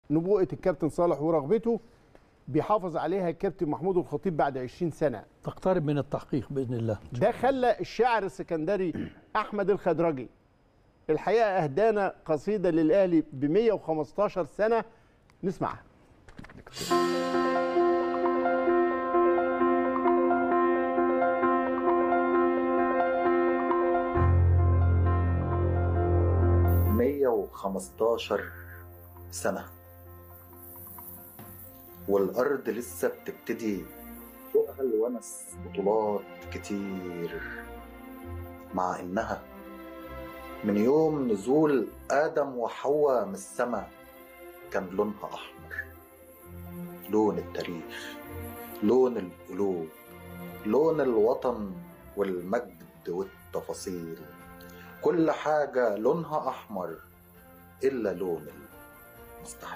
نبوءه الكابتن صالح ورغبته بيحافظ عليها الكابتن محمود الخطيب بعد 20 سنه تقترب من التحقيق باذن الله ده خلى الشاعر السكندري احمد الخدرجي الحقيقه اهدانا قصيده للاهلي ب 115 سنه نسمعها مية وخمستاشر سنة والأرض لسه بتبتدي فوقها الونس بطولات كتير مع إنها من يوم نزول آدم وحواء من السما كان لونها أحمر لون التاريخ لون القلوب لون الوطن والمجد والتفاصيل كل حاجة لونها أحمر إلا لون المستحيل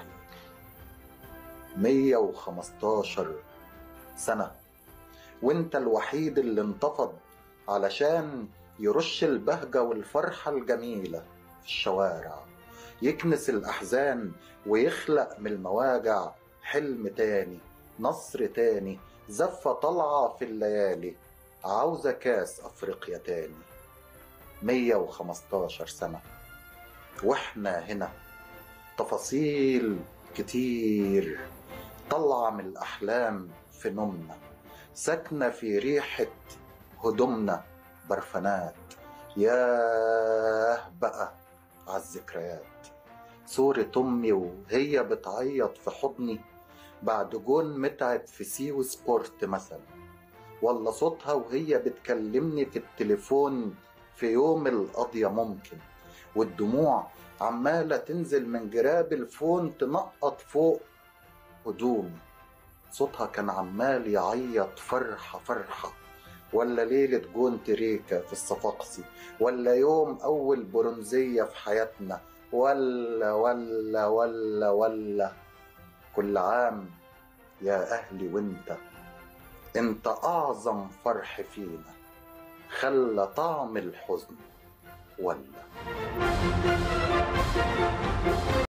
مية وخمستاشر سنة وانت الوحيد اللي انتفض علشان يرش البهجة والفرحة الجميلة في الشوارع يكنس الأحزان ويخلق من المواجع حلم تاني نصر تاني زفة طالعة في الليالي عاوزة كاس أفريقيا تاني مية وخمستاشر سنة واحنا هنا تفاصيل كتير طلع من الأحلام في نومنا ساكنة في ريحة هدومنا برفانات ياه بقى عالذكريات صورة أمي وهي بتعيط في حضني بعد جون متعب في سيو سبورت مثلا ولا صوتها وهي بتكلمني في التليفون في يوم القضية ممكن والدموع عمالة تنزل من جراب الفون تنقط فوق هدومي صوتها كان عمال يعيط فرحة فرحة ولا ليلة جون تريكا في الصفاقسي ولا يوم أول برونزية في حياتنا ولا ولا ولا ولا كل عام يا أهلي وانت انت أعظم فرح فينا خلى طعم الحزن ولا